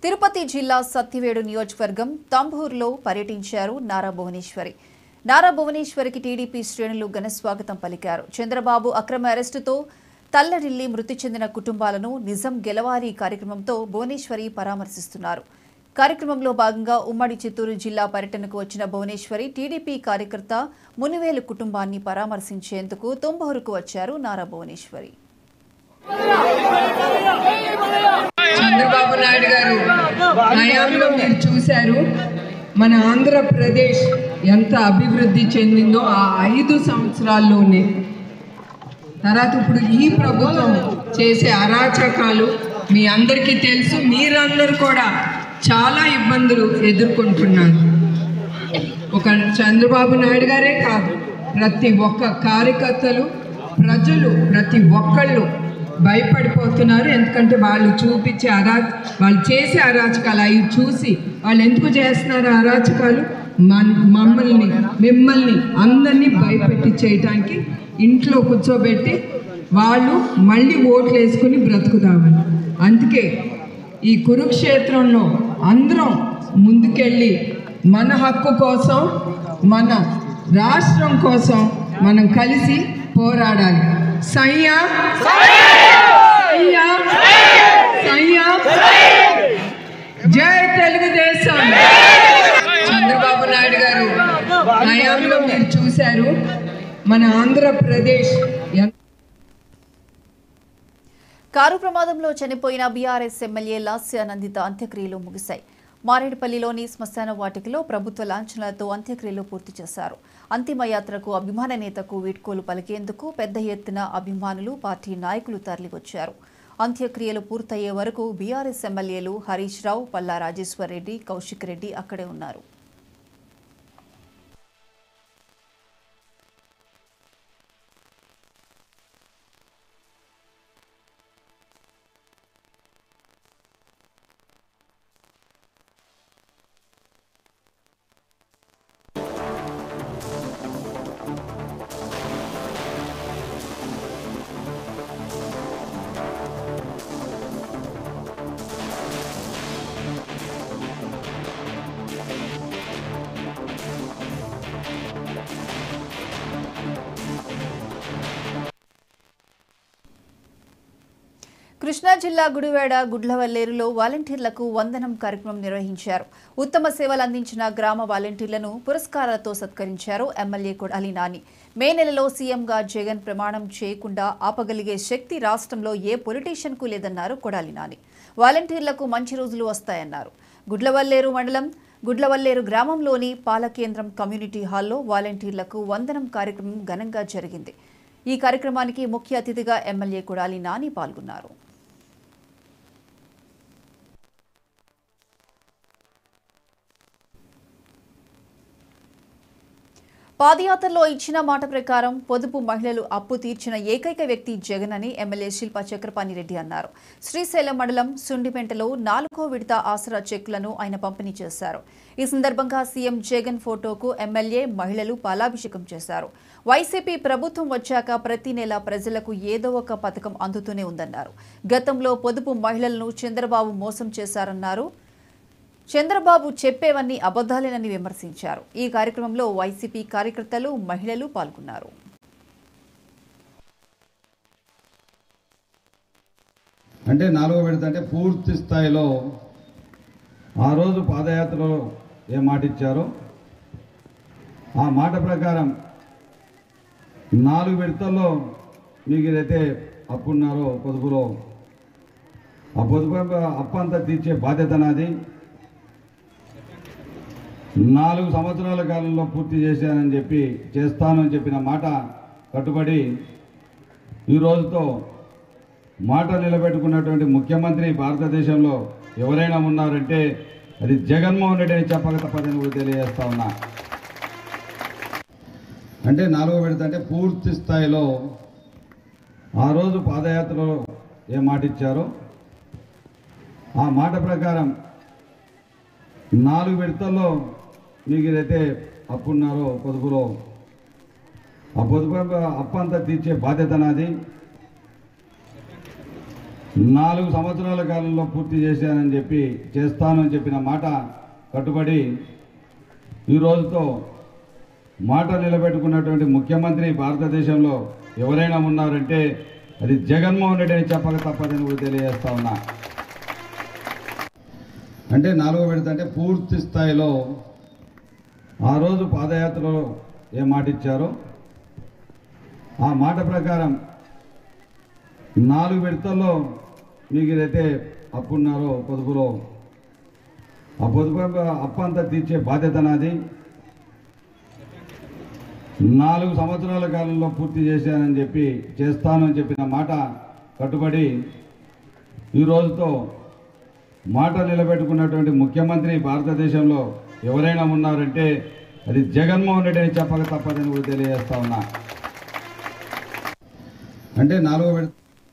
తిరుపతి జిల్లా సత్యవేడు నియోజకవర్గం తంబూరులో పర్యటించారు నారా భువనేశ్వరి నారా భువనేశ్వరికి టీడీపీ శ్రేణులు ఘనస్వాగతం పలికారు చంద్రబాబు అక్రమ అరెస్టుతో తల్లడిల్లి మృతి చెందిన కుటుంబాలను నిజం గెలవాలి కార్యక్రమంతో భువనేశ్వరి పరామర్శిస్తున్నారు కార్యక్రమంలో భాగంగా ఉమ్మడి చిత్తూరు జిల్లా పర్యటనకు వచ్చిన భువనేశ్వరి టీడీపీ కార్యకర్త మునివేలు కుటుంబాన్ని పరామర్శించేందుకు తుంబూరుకు వచ్చారు నారా భువనేశ్వరి చంద్రబాబు నాయుడు గారు హయాంలో మీరు చూశారు మన ఆంధ్రప్రదేశ్ ఎంత అభివృద్ధి చెందిందో ఆ ఐదు సంవత్సరాల్లోనే తర్వాత ఇప్పుడు ఈ ప్రభుత్వం చేసే అరాచకాలు మీ అందరికీ తెలుసు మీరందరూ కూడా చాలా ఇబ్బందులు ఎదుర్కొంటున్నారు ఒక చంద్రబాబు నాయుడు గారే కాదు ప్రతి ఒక్క కార్యకర్తలు ప్రజలు ప్రతి ఒక్కళ్ళు భయపడిపోతున్నారు ఎందుకంటే వాళ్ళు చూపించే అరా వాళ్ళు చేసే అరాచకాలు అవి చూసి వాళ్ళు ఎందుకు చేస్తున్నారు ఆ అరాచకాలు మన మమ్మల్ని మిమ్మల్ని అందరినీ భయపెట్టి చేయటానికి ఇంట్లో కూర్చోబెట్టి వాళ్ళు మళ్ళీ ఓట్లు వేసుకుని బ్రతుకుదామని అందుకే ఈ కురుక్షేత్రంలో అందరం ముందుకెళ్ళి మన హక్కు కోసం మన రాష్ట్రం కోసం మనం కలిసి పోరాడాలి సయ్యా సయ్యా సయ్యా జై తెలుగుదేశం చంద్రబాబు నాయుడు గారు హయాంలో మీరు చూశారు మన ఆంధ్రప్రదేశ్ ఎంత కారు ప్రమాదంలో చనిపోయిన బీఆర్ఎస్ ఎమ్మెల్యే లాస్యానందిత అంత్యక్రియలు ముగిశాయి మారేడుపల్లిలోని శ్మశాన వాటికలో ప్రభుత్వ లాంఛనాలతో అంత్యక్రియలు పూర్తి చేశారు అంతిమ యాత్రకు అభిమాన నేతకు వీడ్కోలు పలికేందుకు పెద్ద ఎత్తున అభిమానులు పార్టీ నాయకులు తరలివచ్చారు అంత్యక్రియలు పూర్తయ్యే వరకు బీఆర్ఎస్ ఎమ్మెల్యేలు హరీష్ రావు పల్లా రాజేశ్వర్ రెడ్డి కౌశిక్ రెడ్డి అక్కడే ఉన్నారు కృష్ణా జిల్లా గుడివాడ గుడ్లవల్లేరులో వాలంటీర్లకు వందనం కార్యక్రమం నిర్వహించారు ఉత్తమ సేవలు అందించిన గ్రామ వాలంటీర్లను పురస్కారాలతో సత్కరించారు ఎమ్మెల్యే కొడాలి నాని మే నెలలో సీఎంగా జగన్ ప్రమాణం చేయకుండా ఆపగలిగే శక్తి రాష్ట్రంలో ఏ పొలిటీషియన్కు లేదన్నారు కొడాలి నాని వాలంటీర్లకు మంచి రోజులు వస్తాయన్నారు గుడ్లవల్లేరు మండలం గుడ్లవల్లేరు గ్రామంలోని పాలకేంద్రం కమ్యూనిటీ హాల్లో వాలంటీర్లకు వందనం కార్యక్రమం ఘనంగా జరిగింది ఈ కార్యక్రమానికి ముఖ్య అతిథిగా ఎమ్మెల్యే కొడాలి నాని పాల్గొన్నారు పాదయాత్రలో ఇచ్చిన మాట ప్రకారం పొదుపు మహిళలు అప్పు తీర్చిన ఏకైక వ్యక్తి జగన్ అని ఎమ్మెల్యే శిల్ప చక్రపాణి రెడ్డి అన్నారు శ్రీశైలం మండలం సుండిపెంటలో నాలుగో విడత ఆసరా చెక్కులను ఆయన పంపిణీ చేశారు ఈ సందర్భంగా సీఎం జగన్ ఫోటోకు ఎమ్మెల్యే మహిళలు పాలాభిషేకం చేశారు వైసీపీ ప్రభుత్వం వచ్చాక ప్రతి నెల ప్రజలకు ఏదో ఒక పథకం అందుతూనే ఉందన్నారు గతంలో పొదుపు మహిళలను చంద్రబాబు మోసం చేశారన్నారు చంద్రబాబు చెప్పేవన్నీ అబద్ధాలేనని విమర్శించారు ఈ కార్యక్రమంలో వైసీపీ కార్యకర్తలు మహిళలు పాల్గొన్నారు అంటే నాలుగో విడత అంటే పూర్తి స్థాయిలో ఆ రోజు పాదయాత్రలో ఏ మాట ఇచ్చారో ఆ మాట ప్రకారం నాలుగు విడతల్లో మీకు ఏదైతే అప్పు ఉన్నారో పొదుపులో ఆ పొదుపు అప్పు అంతా తీర్చే బాధ్యత నాది నాలుగు సంవత్సరాల కాలంలో పూర్తి చేశానని చెప్పి చేస్తానని చెప్పిన మాట కట్టుబడి ఈ రోజుతో మాట నిలబెట్టుకున్నటువంటి ముఖ్యమంత్రి భారతదేశంలో ఎవరైనా ఉన్నారంటే అది జగన్మోహన్ రెడ్డి అని చెప్పక తప్పదని కూడా తెలియజేస్తా ఉన్నా అంటే నాలుగో విడత అంటే పూర్తి స్థాయిలో ఆ రోజు పాదయాత్రలో ఏ మాట ఇచ్చారో ఆ మాట ప్రకారం నాలుగు విడతల్లో మీకు ఏదైతే అప్పు ఉన్నారో పొదుపులో ఆ పొదుపు అప్పు అంతా తీర్చే బాధ్యత నాది నాలుగు సంవత్సరాల కాలంలో పూర్తి చేశానని చెప్పి చేస్తానని చెప్పిన మాట కట్టుబడి ఈ రోజుతో మాట నిలబెట్టుకున్నటువంటి ముఖ్యమంత్రి భారతదేశంలో ఎవరైనా ఉన్నారంటే అది జగన్మోహన్ రెడ్డి అని చెప్పక తప్పదని కూడా తెలియజేస్తా ఉన్నా అంటే నాలుగో విడత అంటే పూర్తి స్థాయిలో ఆ రోజు పాదయాత్రలో ఏ మాట ఇచ్చారో ఆ మాట ప్రకారం నాలుగు విడతల్లో మీకు ఏదైతే అప్పు ఉన్నారో పొదుపులో ఆ పొదుపు అప్పు అంతా తీర్చే బాధ్యత నాది నాలుగు సంవత్సరాల కాలంలో పూర్తి చేశానని చెప్పి చేస్తానని చెప్పిన మాట కట్టుబడి ఈ రోజుతో మాట నిలబెట్టుకున్నటువంటి ముఖ్యమంత్రి భారతదేశంలో ఎవరైనా ఉన్నారంటే అది జగన్మోహన్ రెడ్డి అని చెప్పక తప్పదని కూడా తెలియజేస్తా ఉన్నా అంటే నాలుగో విడత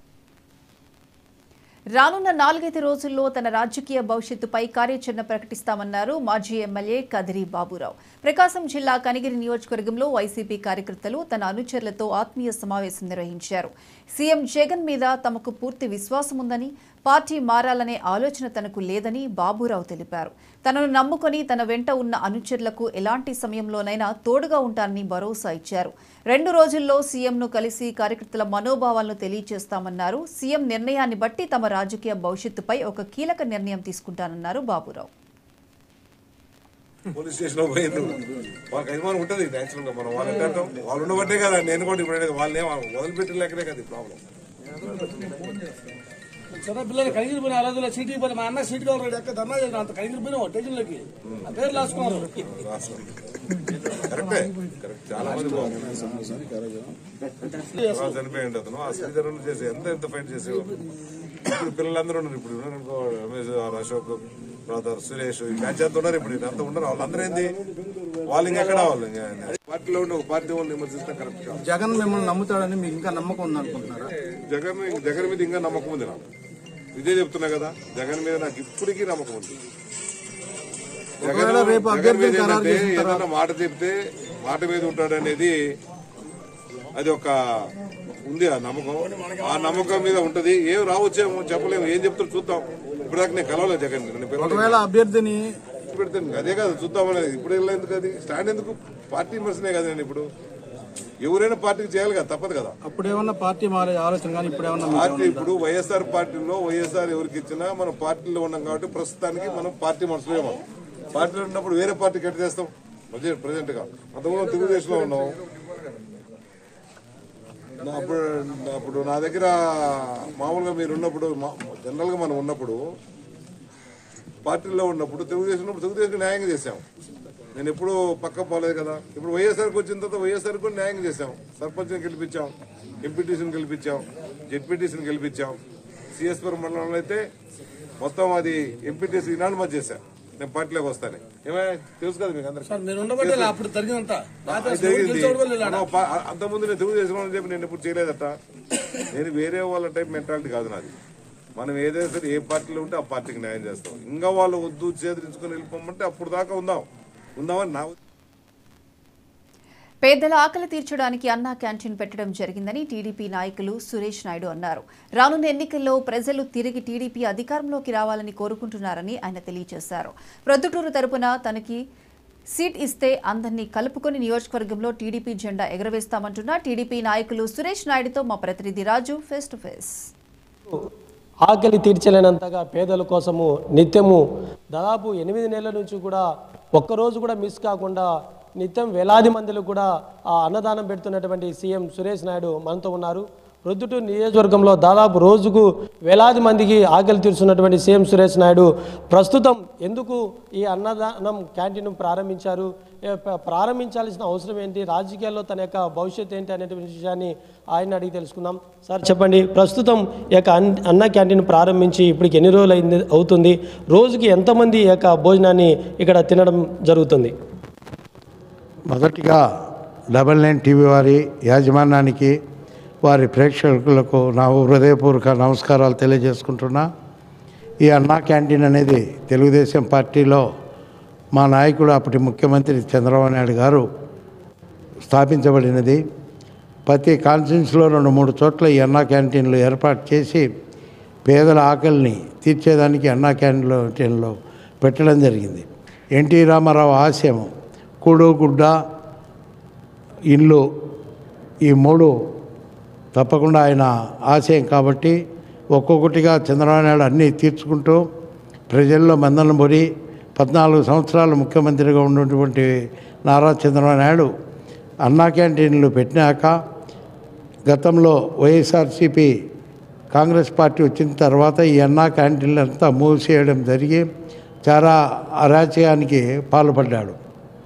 రానున్న నాలుగైదు రోజుల్లో తన రాజకీయ భవిష్యత్తుపై కార్యాచరణ ప్రకటిస్తామన్నారు మాజీ ఎమ్మెల్యే కదిరి బాబురావు ప్రకాశం జిల్లా కనిగిరి నియోజకవర్గంలో వైసీపీ కార్యకర్తలు తన అనుచరులతో ఆత్మీయ సమావేశం నిర్వహించారు సీఎం జగన్ మీద తమకు పూర్తి విశ్వాసం ఉందని పార్టీ మారాలనే ఆలోచన తనకు లేదని బాబురావు తెలిపారు తనను నమ్ముకొని తన వెంట ఉన్న అనుచరులకు ఎలాంటి సమయంలోనైనా తోడుగా ఉంటానని భరోసా ఇచ్చారు రెండు రోజుల్లో సీఎంను కలిసి కార్యకర్తల మనోభావాలను తెలియజేస్తామన్నారు సీఎం నిర్ణయాన్ని బట్టి తమ రాజకీయ భవిష్యత్తుపై ఒక కీలక నిర్ణయం తీసుకుంటానన్నారు బాబురావు పోలీస్ స్టేషన్ లో పోయింది వాళ్ళకి అభిమానం ఉంటుంది నేచురల్ గా మనం వాళ్ళంటే అంటాం వాళ్ళు ఉండబట్టే కదా నేను కూడా ఇప్పుడు అనేది వాళ్ళని వదిలిపెట్టిన లెక్కనే కదా ప్రాబ్లం చిన్న పిల్లలు కడిగిరి పోయిన ఆ రోజుల్లో సీటీకి పోయి మా అన్న సీట్ కావాలి ఎక్క ధర్నా చేసిన అంత కడిగిరి పోయినా స్టేషన్లోకి ఆ పేరు రాసుకున్నారు కరెక్టే కరెక్ట్ చాలా మంది బాగుంది చనిపోయింది అతను ఆ శ్రీధరన్ చేసి ఎంత ఎంత ఫైట్ చేసేవారు ఇప్పుడు పిల్లలందరూ ఉన్నారు ఇప్పుడు ఉన్నారు అనుకో రమేష్ ఆర్ అశోక్ తర్వాత సురేష్ ఈ బ్యాచ్ అంతా ఉన్నారు ఇప్పుడు అంతా ఉన్నారు వాళ్ళందరూ ఏంది వాళ్ళు ఇంకెక్కడ వాళ్ళు ఇంకా పార్టీలో ఉండి ఒక పార్టీ వాళ్ళని విమర్శిస్తే కరెక్ట్ కాదు జగన్ మిమ్మల్ని నమ్ముతాడని మీకు ఇంకా నమ్మకం ఉందనుకుంటున్నారా జగన్ జగన్ మీద ఇంకా నమ్మకం ఉంది నాకు ఇదే చెప్తున్నా కదా జగన్ మీద నాకు ఇప్పటికీ నమ్మకం ఉంది జగన్ ఒకవేళ రేపు జగన్ మీద అభ్యర్థిని ఖరారు ఏంటంటే చేసిన ఏదైనా మాట చెప్తే మాట మీద ఉంటాడు అనేది అది ఒక ఉంది ఆ నమ్మకం ఆ నమ్మకం మీద ఉంటది ఏం రావచ్చేమో చెప్పలేము ఏం చెప్తారు చూద్దాం ఇప్పటిదాకా నేను కలవలేదు జగన్ నేను పిలవలేదు. ఒకవేళ అభ్యర్థిని పెడతాను అదే కాదు చూద్దాం అనేది ఇప్పుడు వెళ్ళా ఎందుకు అది స్టాండ్ ఎందుకు పార్టీ విమర్శనే కదండి ఇప్పుడు ఎవరైనా పార్టీకి చేయాలి కదా తప్పదు కదా అప్పుడు ఏమన్నా పార్టీ మారే ఆలోచన కానీ ఇప్పుడు ఏమన్నా మీకు పార్టీ ఇప్పుడు వైఎస్ఆర్ పార్టీలో వైఎస్ఆర్ ఎవరికి ఇచ్చినా మనం పార్టీలో ఉన్నాం కాబట్టి ప్రస్తుతానికి మనం పార్టీ మనుషులేమో పార్టీలో ఉన్నప్పుడు వేరే పార్టీకి ఎట్ట చేస్తాం ప్రజెంట్ గా అంతకుముందు తెలుగుదేశంలో ఉన్నాం నా అప్పుడు నా- అప్పుడు నా దగ్గర మామూలుగా మీరు ఉన్నప్పుడు జనరల్ గా మనం ఉన్నప్పుడు పార్టీలో ఉన్నప్పుడు తెలుగుదేశం ఉన్నప్పుడు తెలుగుదేశం న్యాయంగా చేశాం నేను ఎప్పుడు పక్క పోలేదు కదా ఇప్పుడు వైఎస్ఆర్కి వచ్చిన తర్వాత వైఎస్ఆర్ కూడా న్యాయం చేశాం సర్పంచ్ని గెలిపించాం ఎంపీటీసీని గెలిపించాం జెడ్పీటీసీని గెలిపించాం సిఎస్పురం మండలంలో అయితే మొత్తం అది ఎంపీటీసీ ఇనానిమస్ చేశాం నేను పార్టీలోకి వస్తాను ఏమే తెలుసు కదా మీకు అందరికీ సార్ మీరు ఉండబట్టే ఇలా అప్పుడు జరిగినంత అది జరిగింది మనం పా- అంతకుముందు నేను తెలుగుదేశం అని చెప్పి నేను ఎప్పుడు చేయలేదట నేను వేరే వాళ్ళ టైప్ మెంటాలిటీ కాదు నాది మనం ఏదైనా సరే ఏ పార్టీలో ఉంటే ఆ పార్టీకి న్యాయం చేస్తాం ఇంకా వాళ్ళు వద్దు చేదరించుకొని వెళ్ళిపోమంటే అప్పుడు దాకా ఉందాం ఉందామని నా ఉద్దేశం. పేదల ఆకలి తీర్చడానికి అన్నా క్యాంటీన్ పెట్టడం జరిగిందని టీడీపీ నాయకులు సురేష్ నాయుడు అన్నారు రానున్న ఎన్నికల్లో ప్రజలు తిరిగి టీడీపీ అధికారంలోకి రావాలని కోరుకుంటున్నారని ఆయన తెలియజేశారు ప్రొద్దుటూరు తరపున తనకి సీట్ ఇస్తే అందరినీ కలుపుకొని నియోజకవర్గంలో టీడీపీ జెండా ఎగరవేస్తామంటున్న టీడీపీ నాయకులు సురేష్ నాయుడుతో మా ప్రతినిధి రాజు ఫేస్ టు ఫేస్ ఆకలి తీర్చలేనంతగా పేదల కోసము నిత్యము దాదాపు ఎనిమిది నెలల నుంచి కూడా ఒక్కరోజు కూడా మిస్ కాకుండా నిత్యం వేలాది మందిలో కూడా ఆ అన్నదానం పెడుతున్నటువంటి సీఎం సురేష్ నాయుడు మనతో ఉన్నారు ప్రొద్దుటూరు నియోజకవర్గంలో దాదాపు రోజుకు వేలాది మందికి ఆకలి తీరుస్తున్నటువంటి సీఎం సురేష్ నాయుడు ప్రస్తుతం ఎందుకు ఈ అన్నదానం క్యాంటీన్ ప్రారంభించారు ఏ ప- ప్రారంభించాల్సిన అవసరం ఏంటి రాజకీయాల్లో తన యొక్క భవిష్యత్తు ఏంటి అనేటువంటి విషయాన్ని ఆయన అడిగి తెలుసుకుందాం సార్ చెప్పండి ప్రస్తుతం ఈ యొక్క అన్- అన్న క్యాంటీన్ ప్రారంభించి ఇప్పటికి ఎన్ని రోజులు అయింది అవుతుంది రోజుకి ఎంతమంది ఈ యొక్క భోజనాన్ని ఇక్కడ తినడం జరుగుతుంది మొదటిగా డబల్ నైన్ టీవీ వారి యాజమాన్యానికి వారి ప్రేక్షకులకు నా హృదయపూర్వక నమస్కారాలు తెలియజేసుకుంటున్నా ఈ అన్నా క్యాంటీన్ అనేది తెలుగుదేశం పార్టీలో మా నాయకుడు అప్పటి ముఖ్యమంత్రి చంద్రబాబు నాయుడు గారు స్థాపించబడినది ప్రతి కాన్స్టిట్యూన్సీలో రెండు మూడు చోట్ల ఈ అన్నా క్యాంటీన్లు ఏర్పాటు చేసి పేదల ఆకలిని తీర్చేదానికి అన్నా క్యాంటీన్లో పెట్టడం జరిగింది ఎన్టీ రామారావు ఆశయం కూడు గుడ్డ ఇల్లు ఈ మూడు తప్పకుండా ఆయన ఆశయం కాబట్టి ఒక్కొక్కటిగా చంద్రబాబు నాయుడు అన్నీ తీర్చుకుంటూ ప్రజల్లో మందనం పొరి పద్నాలుగు సంవత్సరాలు ముఖ్యమంత్రిగా ఉన్నటువంటి నారా చంద్రబాబు నాయుడు అన్నా క్యాంటీన్లు పెట్టినాక గతంలో వైఎస్ఆర్సీపీ కాంగ్రెస్ పార్టీ వచ్చిన తర్వాత ఈ అన్నా క్యాంటీన్లు అంతా మూసేయడం జరిగి చాలా అరాచకానికి పాల్పడ్డాడు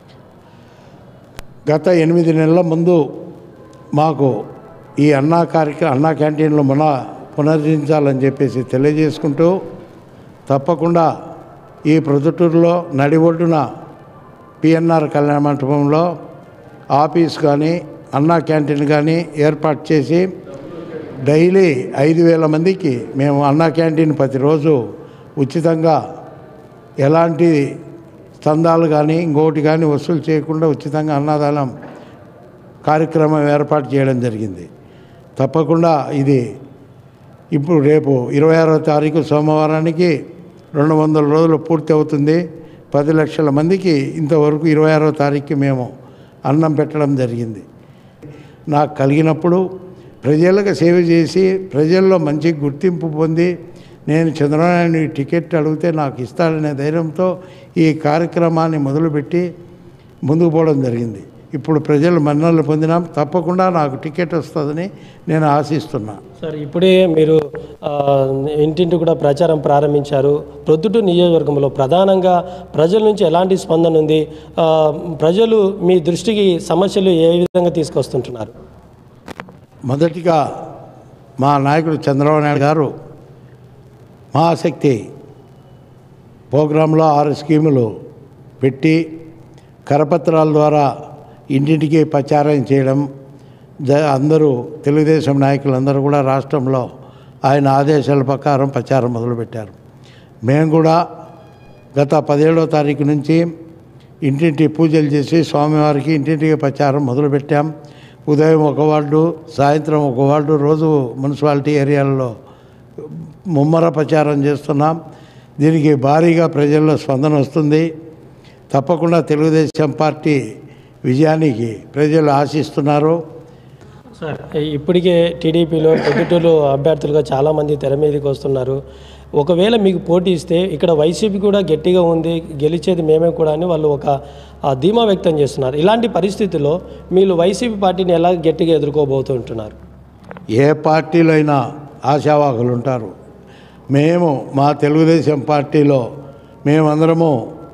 గత ఎనిమిది నెలల ముందు మాకు ఈ అన్నా కార్యక్రమ అన్నా క్యాంటీన్లు మన పునరుద్ధరించాలని చెప్పేసి తెలియజేసుకుంటూ తప్పకుండా ఈ ప్రొద్దుటూరులో నడి ఒడ్డున పిఎన్ఆర్ కళ్యాణ మంటపంలో ఆఫీస్ కానీ అన్నా క్యాంటీన్ కానీ ఏర్పాటు చేసి డైలీ ఐదు వేల మందికి మేము అన్నా క్యాంటీన్ ప్రతిరోజు ఉచితంగా ఎలాంటి స్తందాలు కానీ ఇంకోటి కానీ వసూలు చేయకుండా ఉచితంగా అన్నదానం కార్యక్రమం ఏర్పాటు చేయడం జరిగింది తప్పకుండా ఇది ఇప్పుడు రేపు ఇరవై ఆరో తారీఖు సోమవారానికి రెండు వందల రోజులు పూర్తి అవుతుంది పది లక్షల మందికి ఇంతవరకు ఇరవై ఆరో తారీఖుకి మేము అన్నం పెట్టడం జరిగింది నాకు కలిగినప్పుడు ప్రజలకు సేవ చేసి ప్రజల్లో మంచి గుర్తింపు పొంది నేను చంద్రబాబు టికెట్ అడిగితే నాకు ఇస్తాడనే ధైర్యంతో ఈ కార్యక్రమాన్ని మొదలుపెట్టి ముందుకు పోవడం జరిగింది ఇప్పుడు ప్రజలు మన్నలు పొందినాం తప్పకుండా నాకు టికెట్ వస్తుందని నేను ఆశిస్తున్నా సార్ ఇప్పుడే మీరు ఆ, ఇంటింటి కూడా ప్రచారం ప్రారంభించారు ప్రొద్దుటూరు నియోజకవర్గంలో ప్రధానంగా ప్రజల నుంచి ఎలాంటి స్పందన ఉంది ఆ, ప్రజలు మీ దృష్టికి సమస్యలు ఏ విధంగా తీసుకొస్తుంటున్నారు మొదటిగా మా నాయకుడు చంద్రబాబు నాయుడు గారు మహాశక్తి ప్రోగ్రాంలో ఆరు స్కీములు పెట్టి కరపత్రాల ద్వారా ఇంటింటికి ప్రచారం చేయడం జ అందరూ తెలుగుదేశం నాయకులందరూ కూడా రాష్ట్రంలో ఆయన ఆదేశాల ప్రకారం ప్రచారం మొదలుపెట్టారు మేము కూడా గత పదిహేడవ తారీఖు నుంచి ఇంటింటి పూజలు చేసి స్వామివారికి ఇంటింటికి ప్రచారం మొదలుపెట్టాం ఉదయం ఒక వార్డు సాయంత్రం ఒక వార్డు రోజు మున్సిపాలిటీ ఏరియాలలో ముమ్మర ప్రచారం చేస్తున్నాం దీనికి భారీగా ప్రజల్లో స్పందన వస్తుంది తప్పకుండా తెలుగుదేశం పార్టీ విజయానికి ప్రజలు ఆశిస్తున్నారు సార్ ఇప్పటికే టీడీపీలో పొద్దుటూరు అభ్యర్థులుగా చాలామంది తెర మీదకి వస్తున్నారు ఒకవేళ మీకు పోటీ ఇస్తే ఇక్కడ వైసీపీ కూడా గట్టిగా ఉంది గెలిచేది మేమే కూడా అని వాళ్ళు ఒక ఆ, ధీమా వ్యక్తం చేస్తున్నారు ఇలాంటి పరిస్థితుల్లో మీరు వైసీపీ పార్టీని ఎలా గట్టిగా ఎదుర్కోబోతుంటున్నారు ఏ పార్టీలో అయినా ఆశావాహులు ఉంటారు మేము మా తెలుగుదేశం పార్టీలో మేమందరము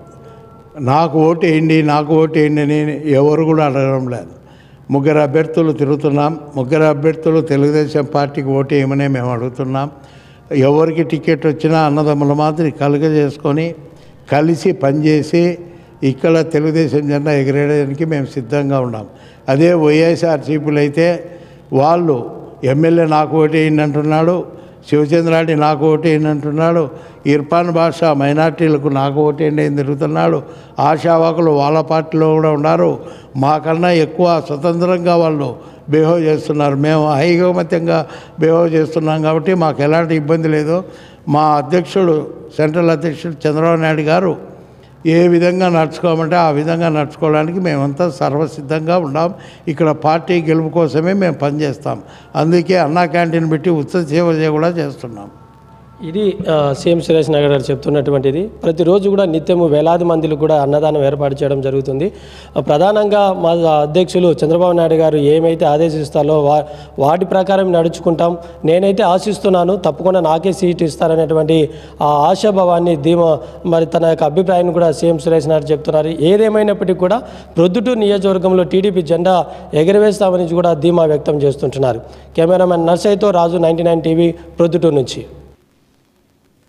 నాకు ఓటు వేయండి నాకు ఓటు వేయండి అని ఎవరు కూడా అడగడం లేదు ముగ్గురు అభ్యర్థులు తిరుగుతున్నాం ముగ్గురు అభ్యర్థులు తెలుగుదేశం పార్టీకి ఓటు వేయమనే మేము అడుగుతున్నాం ఎవరికి టికెట్ వచ్చినా అన్నదమ్ముల మాదిరి కలుగజేసుకొని కలిసి పనిచేసి ఇక్కడ తెలుగుదేశం జెండా ఎగిరేయడానికి మేము సిద్ధంగా ఉన్నాం అదే వైఎస్ఆర్సీపీలు అయితే వాళ్ళు ఎమ్మెల్యే నాకు ఓటేయండి అంటున్నాడు శివచంద్రారెడ్డి నాకు ఓటేయండి అంటున్నాడు ఇర్ఫాన్ బాషా మైనార్టీలకు నాకు ఓటేయండి అని తిరుగుతున్నాడు ఆశావాకులు వాళ్ళ పార్టీలో కూడా ఉన్నారు మాకన్నా ఎక్కువ స్వతంత్రంగా వాళ్ళు బిహేవ్ చేస్తున్నారు మేము ఐకమత్యంగా బిహేవ్ చేస్తున్నాం కాబట్టి మాకు ఎలాంటి ఇబ్బంది లేదు మా అధ్యక్షుడు సెంట్రల్ అధ్యక్షుడు చంద్రబాబు నాయుడు గారు ఏ విధంగా నడుచుకోమంటే ఆ విధంగా నడుచుకోవడానికి మేమంతా సర్వసిద్ధంగా ఉన్నాం ఇక్కడ పార్టీ గెలుపు కోసమే మేము పనిచేస్తాం అందుకే అన్నా క్యాంటీన్ పెట్టి ఉచిత సేవ చేయ కూడా చేస్తున్నాం ఇది ఆ, సీఎం సురేష్ నగర్ గారు చెప్తున్నటువంటిది ప్రతిరోజు కూడా నిత్యము వేలాది మందికి కూడా అన్నదానం ఏర్పాటు చేయడం జరుగుతుంది ఆ, ప్రధానంగా మా అధ్యక్షులు చంద్రబాబు నాయుడు గారు ఏమైతే ఆదేశిస్తారో వా వాటి ప్రకారం నడుచుకుంటాం నేనైతే ఆశిస్తున్నాను తప్పకుండా నాకే సీట్ ఇస్తారనేటువంటి ఆ ఆశాభావాన్ని ధీమా మరి తన యొక్క అభిప్రాయాన్ని కూడా సీఎం సురేష్ నాయుడు చెప్తున్నారు ఏదేమైనప్పటికీ కూడా ప్రొద్దుటూరు నియోజకవర్గంలో టీడీపీ జెండా ఎగరవేస్తామని కూడా ధీమా వ్యక్తం చేస్తుంటున్నారు కెమెరామెన్ నర్సయ్యతో Raju ninety nine TV Proddatur నుంచి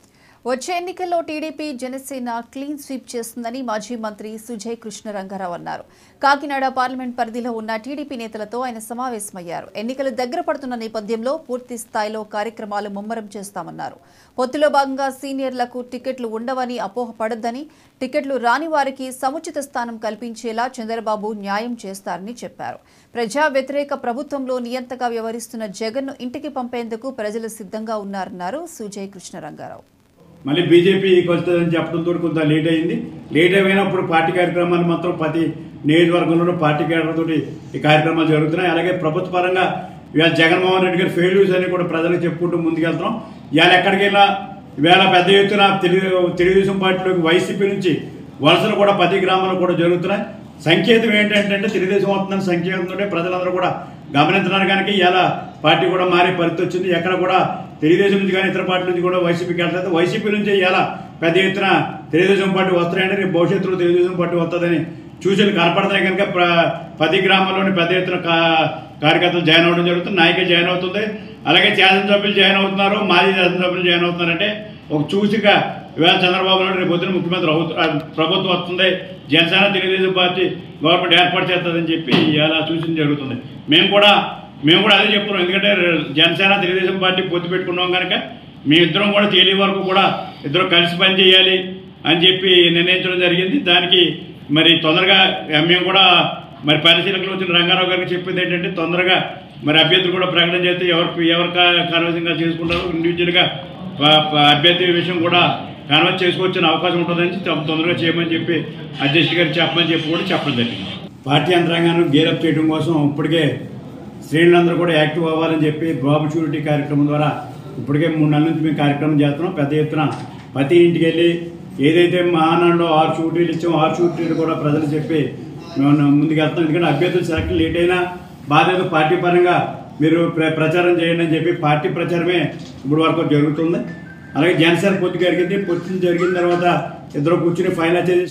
వచ్చే ఎన్నికల్లో టీడీపీ జనసేన క్లీన్ స్వీప్ చేస్తుందని మాజీ మంత్రి సుజయ్ కృష్ణ రంగారావు అన్నారు కాకినాడ పార్లమెంట్ పరిధిలో ఉన్న టీడీపీ నేతలతో ఆయన సమావేశమయ్యారు ఎన్నికలు దగ్గర పడుతున్న నేపథ్యంలో పూర్తి స్థాయిలో కార్యక్రమాలు ముమ్మరం చేస్తామన్నారు పొత్తులో భాగంగా సీనియర్లకు టికెట్లు ఉండవని అపోహపడొద్దని టికెట్లు రాని వారికి సముచిత స్థానం కల్పించేలా చంద్రబాబు న్యాయం చేస్తారని చెప్పారు ప్రజా వ్యతిరేక ప్రభుత్వంలో నియంతగా వ్యవహరిస్తున్న జగన్ను ఇంటికి పంపేందుకు ప్రజలు సిద్ధంగా ఉన్నారన్నారు సుజయ్ కృష్ణ రంగారావు మళ్ళీ బీజేపీకి వస్తుందని చెప్పడంతో కొంత లేట్ అయింది లేట్ అయినప్పుడు పార్టీ కార్యక్రమాలు మాత్రం ప్రతి నియోజకవర్గంలోనూ పార్టీ తోటి ఈ కార్యక్రమాలు జరుగుతున్నాయి అలాగే ప్రభుత్వ పరంగా ఇవాళ జగన్మోహన్ రెడ్డి గారి ఫెయిల్యూర్స్ అని కూడా ప్రజలకు చెప్పుకుంటూ ముందుకెళ్తున్నాం ఇవాళ ఎక్కడికి వెళ్ళినా ఇవాళ పెద్ద ఎత్తున తెలుగు తెలుగుదేశం పార్టీలోకి వైసీపీ నుంచి వలసలు కూడా ప్రతి గ్రామంలో కూడా జరుగుతున్నాయి సంకేతం ఏంటంటే తెలుగుదేశం వస్తుందని సంకేతంతో ప్రజలందరూ కూడా గమనించడానికి కనుక ఇవాళ పార్టీ కూడా మారే పరిస్థితి వచ్చింది ఎక్కడ కూడా తెలుగుదేశం నుంచి కానీ ఇతర పార్టీ నుంచి కూడా వైసీపీకి వెళ్ళలేదు వైసీపీ నుంచి ఇవాళ పెద్ద ఎత్తున తెలుగుదేశం పార్టీ వస్తాయంటే రేపు భవిష్యత్తులో తెలుగుదేశం పార్టీ వస్తుందని సూచనలు కనపడుతున్నాయి కనుక ప్ర- ప్రతి గ్రామంలోని పెద్ద ఎత్తున కా- కార్యకర్తలు జాయిన్ అవ్వడం జరుగుతుంది నాయకులు జాయిన్ అవుతుంది అలాగే శాసనసభ్యులు జాయిన్ అవుతున్నారు మాజీ శాసనసభ్యులు జాయిన్ అవుతున్నారంటే ఒక చూసిగా ఇవాళ చంద్రబాబు నాయుడు రేపు పొద్దున ముఖ్యమంత్రి అవుతు- ఆ, ప్రభుత్వం వస్తుంది జనసేన తెలుగుదేశం పార్టీ గవర్నమెంట్ ఏర్పాటు చేస్తుందని చెప్పి ఇవాళ సూచన జరుగుతుంది మేము కూడా మేము కూడా అదే చెప్తున్నాం ఎందుకంటే జనసేన తెలుగుదేశం పార్టీ పొత్తు పెట్టుకున్నాం కనుక మీ ఇద్దరం కూడా తేలి వరకు కూడా ఇద్దరు కలిసి పని చేయాలి అని చెప్పి నిర్ణయించడం జరిగింది దానికి మరి తొందరగా మేము కూడా మరి పరిశీలనలో వచ్చిన రంగారావు గారికి చెప్పింది ఏంటంటే తొందరగా మరి అభ్యర్థులు కూడా ప్రకటన చేస్తే ఎవరు ఎవరు కన్వర్సింగ్గా చేసుకుంటారో ఇండివిజువల్గా ప- ప- అభ్యర్థి విషయం కూడా కన్వర్ట్ చేసుకోవచ్చిన అవకాశం ఉంటుందని తొ- తొందరగా చేయమని చెప్పి అధ్యక్షుడు గారు చెప్పమని చెప్పి కూడా చెప్పడం జరిగింది పార్టీ యంత్రాంగాన్ని గేరప్ చేయడం కోసం ఇప్పటికే శ్రేణులందరూ కూడా యాక్టివ్ అవ్వాలని చెప్పి బాబు షూరిటీ కార్యక్రమం ద్వారా ఇప్పటికే మూడు నెలల నుంచి మేము కార్యక్రమం చేస్తున్నాం పెద్ద ఎత్తున ప్రతి ఇంటికి వెళ్ళి ఏదైతే మహానాడులో ఆరు షూటీలు ఇచ్చామో ఆరు షూటీలు కూడా ప్రజలు చెప్పి మేము ముందుకు వెళ్తాం ఎందుకంటే అభ్యర్థులు సెలెక్ట్ లేట్ అయినా బాధ్యత పార్టీ పరంగా మీరు ప్ర- ప్రచారం చేయండి అని చెప్పి పార్టీ ప్రచారమే ఇప్పుడు వరకు జరుగుతుంది అలాగే జనసేన పొత్తు జరిగింది పొత్తు జరిగిన తర్వాత ఇద్దరు కూర్చుని ఫైనల్ చేసి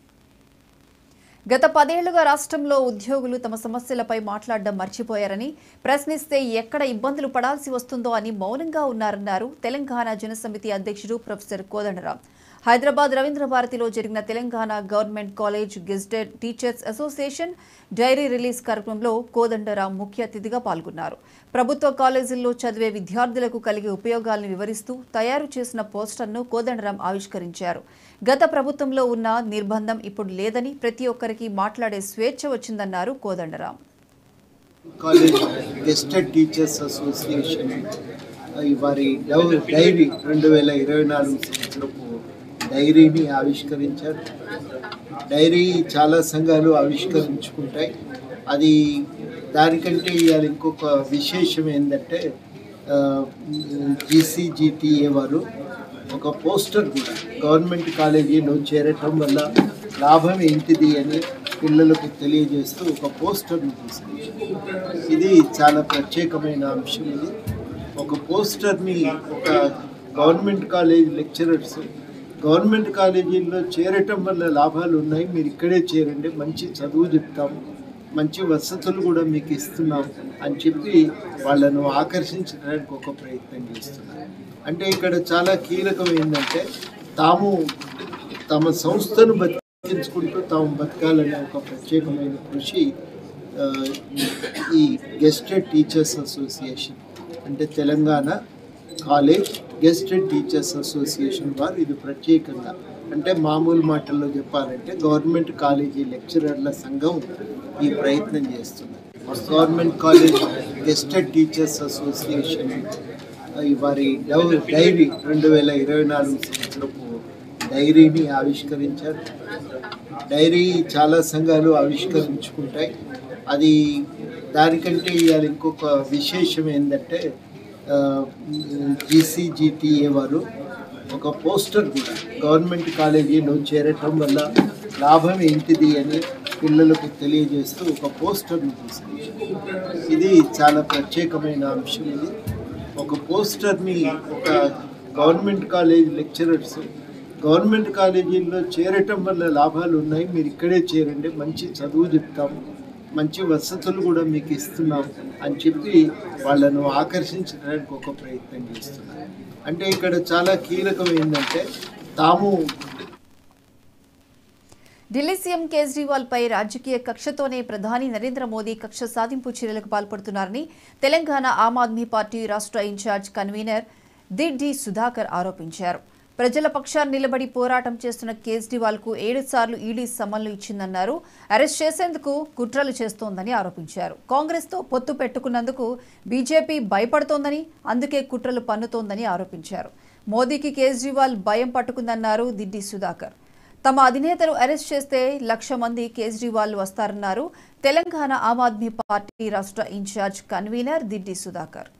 గత పదేళ్లుగా రాష్ట్రంలో ఉద్యోగులు తమ సమస్యలపై మాట్లాడడం మర్చిపోయారని ప్రశ్నిస్తే ఎక్కడ ఇబ్బందులు పడాల్సి వస్తుందో అని మౌనంగా ఉన్నారన్నారు తెలంగాణ జనసమితి అధ్యక్షుడు ప్రొఫెసర్ కోదండరాం హైదరాబాద్ రవీంద్ర భారతిలో జరిగిన Telangana government college gazetted teachers association diary release కార్యక్రమంలో కోదండరాం ముఖ్య అతిథిగా పాల్గొన్నారు ప్రభుత్వ కాలేజీల్లో చదివే విద్యార్థులకు కలిగే ఉపయోగాలను వివరిస్తూ తయారు చేసిన పోస్టర్ను కోదండరాం ఆవిష్కరించారు గత ప్రభుత్వంలో ఉన్న నిర్బంధం ఇప్పుడు లేదని ప్రతి ఒక్కరికి మాట్లాడే స్వేచ్ఛ వచ్చిందన్నారు Kodandaram college gazetted teachers association ఈ వారి డౌ- డైరీ రెండు వేల ఇరవై నాలుగు సంవత్సరపు డైరీని ఆవిష్కరించారు డైరీ చాలా సంఘాలు ఆవిష్కరించుకుంటాయి అది దానికంటే ఇవాళ ఇంకొక విశేషం ఏంటంటే జీసీజీటీఏ వారు ఒక పోస్టర్ కూడా గవర్నమెంట్ కాలేజీలో చేరటం వల్ల లాభం ఏంటిది అని పిల్లలకు తెలియజేస్తూ ఒక పోస్టర్ని తీసుకొచ్చారు ఇది చాలా ప్రత్యేకమైన అంశం ఇది ఒక పోస్టర్ని ఒక గవర్నమెంట్ కాలేజ్ లెక్చరర్స్ గవర్నమెంట్ కాలేజీల్లో చేరటం వల్ల లాభాలు ఉన్నాయి మీరు ఇక్కడే చేరండి మంచి చదువు చెప్తాము మంచి వసతులు కూడా మీకు ఇస్తున్నాం అని చెప్పి వాళ్ళను ఆకర్షించడానికి ఒక ప్రయత్నం చేస్తున్నారు అంటే ఇక్కడ చాలా కీలకం ఏంటంటే తాము తమ సంస్థను బతికించుకుంటూ తాము బతకాలనే ఒక ప్రత్యేకమైన కృషి ఆ, ఈ గెస్టెడ్ టీచర్స్ అసోసియేషన్ అంటే Telangana college gazetted teachers association వారు ఇది ప్రత్యేకంగా అంటే మామూలు మాటల్లో చెప్పాలంటే గవర్నమెంట్ కాలేజీ లెక్చరర్ల సంఘం ఈ ప్రయత్నం చేస్తున్నారు government college gazetted teachers association ఈ వారి డౌ- డైరీ రెండు వేల ఇరవై నాలుగు సంవత్సరపు డైరీని ఆవిష్కరించారు డైరీ చాలా సంఘాలు ఆవిష్కరించుకుంటాయి అది దానికంటే ఇవాళ ఇంకొక విశేషం ఏంటంటే జీసీజీటీఏ వారు ఒక పోస్టర్ కూడా గవర్నమెంట్ కాలేజీలో చేరటం వల్ల లాభం ఏంటిది అని పిల్లలకు తెలియజేస్తూ ఒక పోస్టర్ని తీసుకొచ్చారు ఇది చాలా ప్రత్యేకమైన అంశం ఇది ఒక పోస్టర్ని ఒక గవర్నమెంట్ కాలేజ్ లెక్చరర్స్ గవర్నమెంట్ కాలేజీల్లో చేరటం వల్ల లాభాలు ఉన్నాయి మీరు ఇక్కడే చేరండి మంచి చదువు చెప్తాము మంచి వసతులు కూడా మీకు ఇస్తున్నాం అని చెప్పి వాళ్ళను ఆకర్షించడానికి ఒక ప్రయత్నం చేస్తున్నారు అంటే ఇక్కడ చాలా కీలకం ఏంటంటే తాము ఢిల్లీ సీఎం కేజ్రీవాల్ పై రాజకీయ కక్షతోనే ప్రధాని నరేంద్ర మోదీ కక్ష సాధింపు చర్యలకు పాల్పడుతున్నారని తెలంగాణ ఆమ్ ఆద్మీ పార్టీ రాష్ట్ర ఇన్ఛార్జ్ కన్వీనర్ దిడ్డి సుధాకర్ ఆరోపించారు ప్రజల పక్షాన్ని నిలబడి పోరాటం చేస్తున్న కేజ్రీవాల్ కు ఏడు సార్లు ఈడీ సమన్లు ఇచ్చిందన్నారు అరెస్ట్ చేసేందుకు కుట్రలు చేస్తోందని ఆరోపించారు కాంగ్రెస్ తో పొత్తు పెట్టుకున్నందుకు బీజేపీ భయపడుతోందని అందుకే కుట్రలు పన్నుతోందని ఆరోపించారు మోదీకి కేజ్రీవాల్ భయం పట్టుకుందన్నారు దిడ్డి సుధాకర్ తమ అధినేతను అరెస్ట్ చేస్తే లక్ష మంది కేజ్రీవాల్ వస్తారన్నారు తెలంగాణ ఆమ్ ఆద్మీ పార్టీ రాష్ట్ర ఇన్ఛార్జ్ కన్వీనర్ దిడ్డి సుధాకర్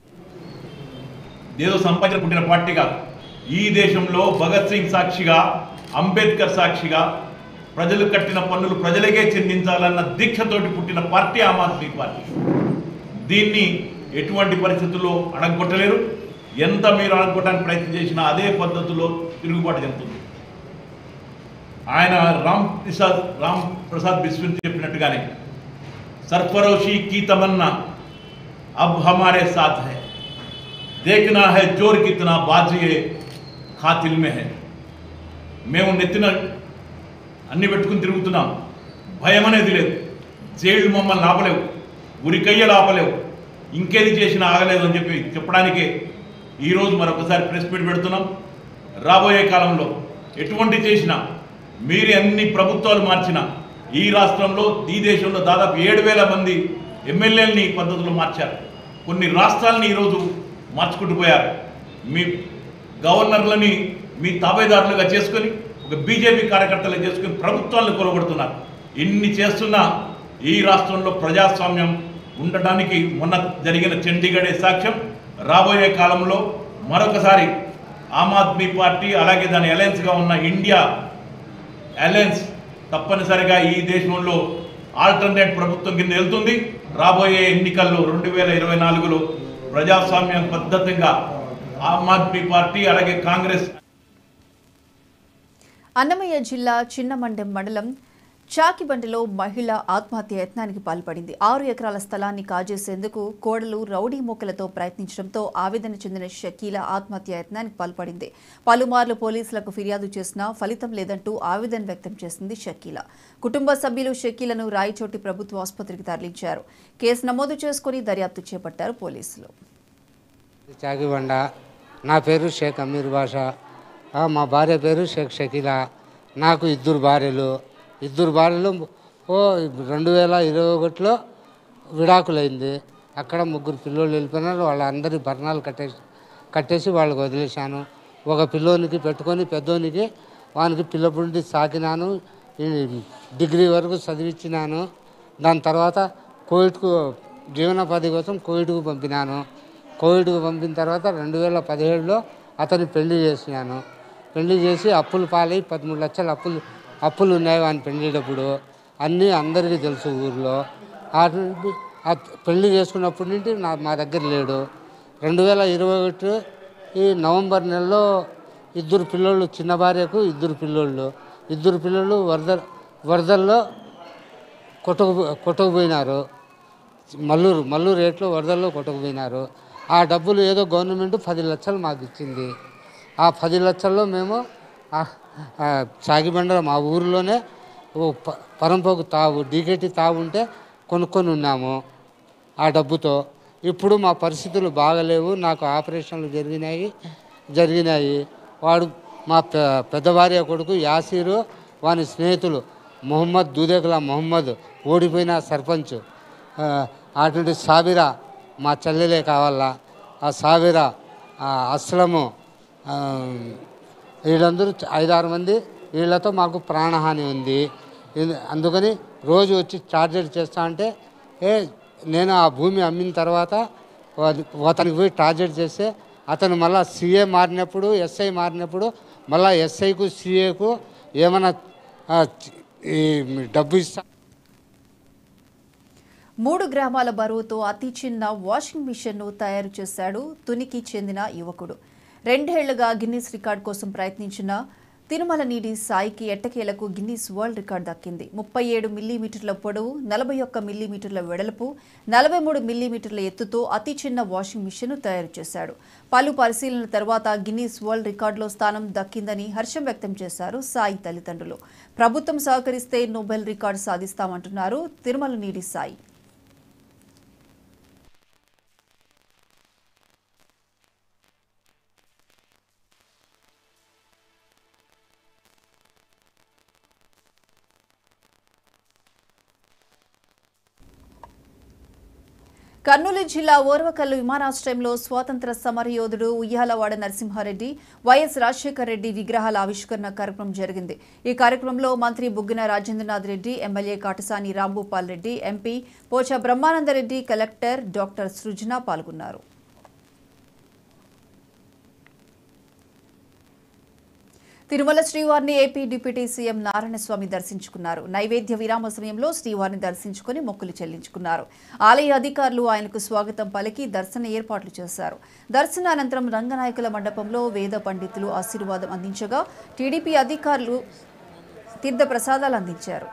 ఏదో సంపాదన పుట్టిన పార్టీ కాదు ఈ దేశంలో భగత్ సింగ్ సాక్షిగా అంబేద్కర్ సాక్షిగా ప్రజలు కట్టిన పన్నులు ప్రజలకే చెందించాలన్న దీక్షతోటి పుట్టిన పార్టీ ఆమ్ ఆద్మీ పార్టీ దీన్ని ఎటువంటి పరిస్థితుల్లో అణగొట్టలేరు ఎంత మీరు అణగొట్టడానికి ప్రయత్నం చేసినా అదే పద్ధతిలో తిరుగుబాటు చెందుతుంది ఆయన రామ్ ప్రసాద్ రామ్ ప్రసాద్ బిస్మిల్ చెప్పినట్టుగానే సర్ఫరోషి की तमन्ना अब हमारे साथ है देखना है जोर कितना बाजिए ఖాతిల్ మే హై మేము నెత్తిన అన్ని పెట్టుకుని తిరుగుతున్నాం భయం అనేది లేదు జైళ్ళు మమ్మల్ని ఆపలేవు ఉరికయ్యలు ఆపలేవు ఇంకేది చేసినా ఆగలేదు అని చెప్పి చెప్పడానికే ఈరోజు మరొకసారి ప్రెస్ మీట్ పెడుతున్నాం రాబోయే కాలంలో ఎటువంటి చేసినా మీరు అన్ని ప్రభుత్వాలు మార్చినా ఈ రాష్ట్రంలో ఈ దేశంలో దాదాపు ఏడు వేల మంది ఎమ్మెల్యేలని ఈ పద్ధతిలో మార్చారు కొన్ని రాష్ట్రాలని ఈరోజు మార్చుకుంటూ పోయారు మీ గవర్నర్లని మీ తాబేదారులుగా చేసుకొని ఒక బీజేపీ కార్యకర్తలు చేసుకొని ప్రభుత్వాలను కొలగొడుతున్నారు ఇన్ని చేస్తున్నా ఈ రాష్ట్రంలో ప్రజాస్వామ్యం ఉండటానికి మొన్న జరిగిన చండీగఢే సాక్ష్యం రాబోయే కాలంలో మరొకసారి ఆమ్ ఆద్మీ పార్టీ అలాగే దాని అలయన్స్గా ఉన్న ఇండియా అలయన్స్ తప్పనిసరిగా ఈ దేశంలో ఆల్టర్నేట్ ప్రభుత్వం కింద వెళ్తుంది రాబోయే ఎన్నికల్లో రెండు వేల ఇరవై నాలుగులో ప్రజాస్వామ్యం పద్ధతిగా ఆమ్ ఆద్మీ పార్టీ అలాగే కాంగ్రెస్ అన్నమయ్య జిల్లా చిన్నమండెం మండలం చాకిబండిలో మహిళ ఆత్మహత్య యత్నానికి పాల్పడింది ఆరు ఎకరాల స్థలాన్ని కాజేసేందుకు కోడలు రౌడీ మూకలతో ప్రయత్నించడంతో ఆవేదన చెందిన షకీల ఆత్మహత్య యత్నానికి పాల్పడింది పలుమార్లు పోలీసులకు ఫిర్యాదు చేసినా ఫలితం లేదంటూ ఆవేదన వ్యక్తం చేసింది షకీల కుటుంబ సభ్యులు షకీలను రాయచోటి ప్రభుత్వ ఆసుపత్రికి తరలించారు కేసు నమోదు చేసుకుని దర్యాప్తు చేపట్టారు పోలీసులు చాగిబండ నా పేరు షేక్ అమీర్ బాషా ఆ, మా భార్య పేరు షేక్ షకీలా నాకు ఇద్దరు భార్యలు ఇద్దరు భార్యలు ఓ రెండు వేల ఇరవై ఒకటిలో విడాకులైంది అక్కడ ముగ్గురు పిల్లోళ్ళు వెళ్ళిపోయినారు వాళ్ళందరి భరణాలు కట్టేసి కట్టేసి వాళ్ళకి వదిలేశాను ఒక పిల్లోనికి పెట్టుకొని పెద్దోనికి వానికి పిల్లపుండి సాకినాను ఈ డిగ్రీ వరకు చదివించినాను దాని తర్వాత కోవిడ్కు జీవనోపాధి కోసం కోవిడ్కు పంపినాను కోవిడ్కు పంపిన తర్వాత రెండు వేల పదిహేడులో అతని పెళ్లి చేసినాను పెళ్లి చేసి అప్పులు పాలై పదమూడు లక్షల అప్పులు అప్పులు ఉన్నాయి వాని పెళ్ళేటప్పుడు అన్నీ అందరికీ తెలుసు ఊర్లో వాటి ఆ పెళ్లి చేసుకున్నప్పటి నుండి నా మా దగ్గర లేడు రెండు వేల ఇరవై ఒకటి ఈ నవంబర్ నెలలో ఇద్దరు పిల్లోళ్ళు చిన్న భార్యకు ఇద్దరు పిల్లోళ్ళు ఇద్దరు పిల్లలు వరద వరదల్లో కొట్టుకు కొట్టుకుపోయినారు మల్లూరు మల్లూరు రేట్లో వరదల్లో కొట్టుకుపోయినారు ఆ డబ్బులు ఏదో గవర్నమెంట్ పది లక్షలు మాకు ఇచ్చింది ఆ పది లక్షల్లో మేము ఆ- ఆ సాగిబండ మా ఊరిలోనే ఓ ప- పరంపోకు తావు డీకేటీ తావు ఉంటే కొనుక్కొని ఉన్నాము ఆ డబ్బుతో ఇప్పుడు మా పరిస్థితులు బాగలేవు నాకు ఆపరేషన్లు జరిగినాయి జరిగినాయి వాడు మా పె పెద్ద భార్య కొడుకు యాసీరు వాని స్నేహితులు మొహమ్మద్ దూదేకుల మొహమ్మద్ ఓడిపోయిన సర్పంచ్ ఆ, అటువంటి సాబిరా మా చెల్లెలే కావాలా ఆ సాబిరా ఆ అస్లము ఆ, వీళ్ళందరూ చ- ఐదారు మంది వీళ్ళతో మాకు ప్రాణహాని ఉంది ఇది- అందుకని రోజు వచ్చి టార్గెట్ చేస్తా అంటే ఏ నేను ఆ భూమి అమ్మిన తర్వాత వాది- అతనికి పోయి టార్గెట్ చేస్తే అతను మళ్ళా సీఏ మారినప్పుడు ఎస్ఐ మారినప్పుడు మళ్ళా ఎస్ఐకు సీఏకు ఏమైనా ఆ, చి- ఈ డబ్బు ఇస్తా మూడు గ్రామాల బరువుతో అతి చిన్న వాషింగ్ మిషన్ను తయారు చేశాడు తునికి చెందిన యువకుడు రెండేళ్లుగా గిన్నిస్ రికార్డ్ కోసం ప్రయత్నించిన తిరుమల నీడి సాయికి ఎట్టకేలకు గిన్నీస్ వరల్డ్ రికార్డ్ దక్కింది ముప్పై ఏడు మిల్లీమీటర్ల పొడవు నలభై ఒక్క మిల్లీమీటర్ల వెడల్పు నలభై మూడు మిల్లీమీటర్ల ఎత్తుతో అతి చిన్న వాషింగ్ మిషన్ను తయారు చేశాడు పలు పరిశీలనల తర్వాత గిన్నీస్ వరల్డ్ రికార్డులో స్థానం దక్కిందని హర్షం వ్యక్తం చేశారు సాయి తల్లిదండ్రులు ప్రభుత్వం సహకరిస్తే నోబెల్ రికార్డు సాధిస్తామంటున్నారు తిరుమల నీడి సాయి కర్నూలు జిల్లా ఓర్వకల్లు విమానాశ్రయంలో స్వాతంత్ర సమరయోధుడు ఉయ్యాలవాడ నరసింహారెడ్డి వైఎస్ రాజశేఖర రెడ్డి విగ్రహాల ఆవిష్కరణ కార్యక్రమం జరిగింది ఈ కార్యక్రమంలో మంత్రి బుగ్గిన Rajendranath Reddy MLA Katasani Rambhupal Reddy MP పోచా Brahmananda Reddy collector doctor సృజన పాల్గొన్నారు తిరుమల శ్రీవారిని ఏపీ డిప్యూటీ సీఎం నారాయణస్వామి దర్శించుకున్నారు నైవేద్య విరామ సమయంలో శ్రీవారిని దర్శించుకుని మొక్కులు చెల్లించుకున్నారు ఆలయ అధికారులు ఆయనకు స్వాగతం పలికి దర్శన ఏర్పాట్లు చేశారు దర్శనానంతరం రంగనాయకుల మండపంలో వేద పండితులు ఆశీర్వాదం అందించగా టీడీపీ అధికారులు తీర్థ ప్రసాదాలు అందించారు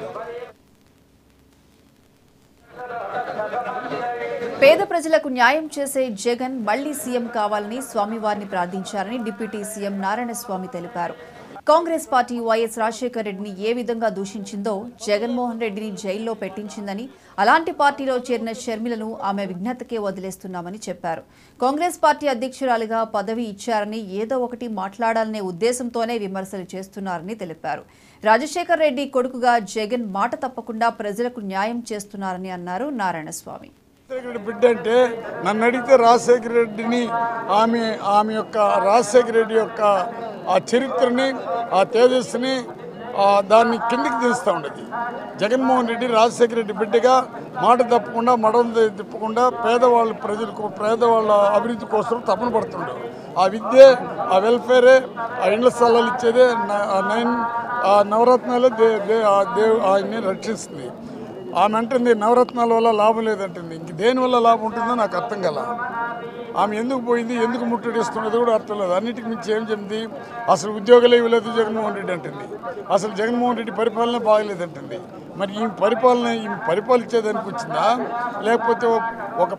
పేద ప్రజలకు న్యాయం చేసే జగన్ మళ్లీ సీఎం కావాలని స్వామివారిని ప్రార్థించారని డిప్యూటీ సీఎం నారాయణస్వామి తెలిపారు కాంగ్రెస్ పార్టీ వైఎస్ రాజశేఖర రెడ్డిని ఏ విధంగా దూషించిందో జగన్మోహన్ రెడ్డిని జైల్లో పెట్టించిందని అలాంటి పార్టీలో చేరిన షర్మిలను ఆమె విజ్ఞతకే వదిలేస్తున్నామని చెప్పారు కాంగ్రెస్ పార్టీ అధ్యక్షురాలిగా పదవి ఇచ్చారని ఏదో ఒకటి మాట్లాడాలనే ఉద్దేశంతోనే విమర్శలు చేస్తున్నారని తెలిపారు రాజశేఖర రెడ్డి కొడుకుగా జగన్ మాట తప్పకుండా ప్రజలకు న్యాయం చేస్తున్నారని అన్నారు నారాయణస్వామి రాజశేఖర రెడ్డి బిడ్డ అంటే నన్ను అడిగితే రాజశేఖర రెడ్డిని ఆమె ఆమె యొక్క రాజశేఖర రెడ్డి యొక్క ఆ చరిత్రని ఆ తేజస్సుని ఆ దాన్ని కిందికి దించుతూ ఉండేది జగన్మోహన్ రెడ్డి రాజశేఖర రెడ్డి బిడ్డగా మాట తప్పకుండా మడం తిప్పకుండా పేదవాళ్ళ ప్రజలకు పేదవాళ్ళ అభివృద్ధి కోసం తపన పడుతుంటారు ఆ విద్య ఆ వెల్ఫేరే ఆ ఇండ్ల స్థలాలు ఇచ్చేదే న- ఆ నైన్ ఆ నవరత్నాలే దే దే- ఆ దేవు ఆయన్ని రక్షిస్తుంది ఆమె అంటుంది నవరత్నాల వల్ల లాభం లేదంటుంది ఇంక దేని వల్ల లాభం ఉంటుందో నాకు అర్థం కల ఆమె ఎందుకు పోయింది ఎందుకు ముట్టడిస్తున్నది కూడా అర్థం లేదు అన్నిటికి మించి ఏం చెప్పింది అసలు ఉద్యోగాలు ఇవ్వలేదు జగన్మోహన్ రెడ్డి అంటుంది అసలు జగన్మోహన్ రెడ్డి పరిపాలన బాగలేదంటుంది మరి ఈ పరిపాలన ఈ పరిపాలించేదానికి వచ్చిందా లేకపోతే ఒక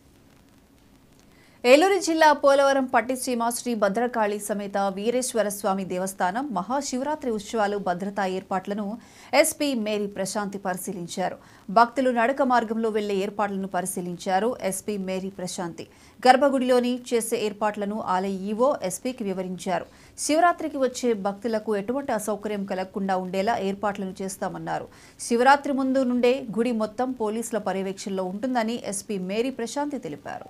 ఏలూరు జిల్లా పోలవరం పట్టిసీమ శ్రీ భద్రకాళి సమేత వీరేశ్వర స్వామి దేవస్థానం మహాశివరాత్రి ఉత్సవాలు భద్రతా ఏర్పాట్లను ఎస్పీ మేరీ ప్రశాంతి పరిశీలించారు భక్తులు నడక మార్గంలో వెళ్లే ఏర్పాట్లను పరిశీలించారు ఎస్పీ మేరీ ప్రశాంతి గర్భగుడిలోని చేసే ఏర్పాట్లను ఆలయ ఈవో ఎస్పీకి వివరించారు శివరాత్రికి వచ్చే భక్తులకు ఎటువంటి అసౌకర్యం కలగకుండా ఉండేలా ఏర్పాట్లను చేస్తామన్నారు శివరాత్రి ముందు నుండే గుడి మొత్తం పోలీసుల పర్యవేక్షణలో ఉంటుందని ఎస్పీ మేరీ ప్రశాంతి తెలిపారు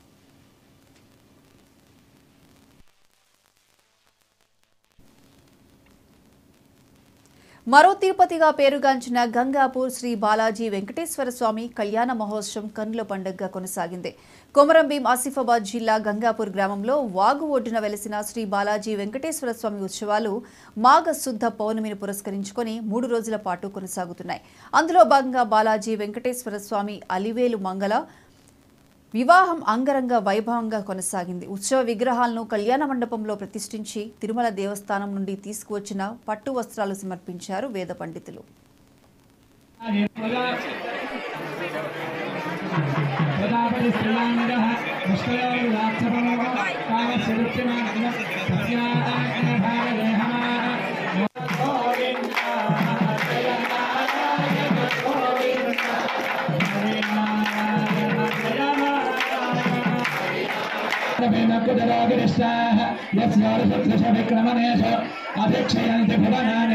మరో తిరుపతిగా పేరుగాంచిన గంగాపూర్ శ్రీ బాలాజీ వెంకటేశ్వర స్వామి కళ్యాణ మహోత్సవం కన్నుల పండుగగా కొనసాగింది కొమరంభీం ఆసిఫాబాద్ జిల్లా గంగాపూర్ గ్రామంలో వాగు ఒడ్డున వెలసిన శ్రీ బాలాజీ వెంకటేశ్వర స్వామి ఉత్సవాలు మాఘ శుద్ధ పౌర్ణమిని పురస్కరించుకొని మూడు రోజుల పాటు కొనసాగుతున్నాయి అందులో భాగంగా బాలాజీ వెంకటేశ్వర స్వామి అలివేలు మంగళ వివాహం అంగరంగ వైభవంగా కొనసాగింది ఉత్సవ విగ్రహాలను కళ్యాణ మండపంలో ప్రతిష్ఠించి తిరుమల దేవస్థానం నుండి తీసుకువచ్చిన పట్టు వస్త్రాలు సమర్పించారు వేద పండితులు విక్రమణేషు అభిక్షయంతి భువనాన్ని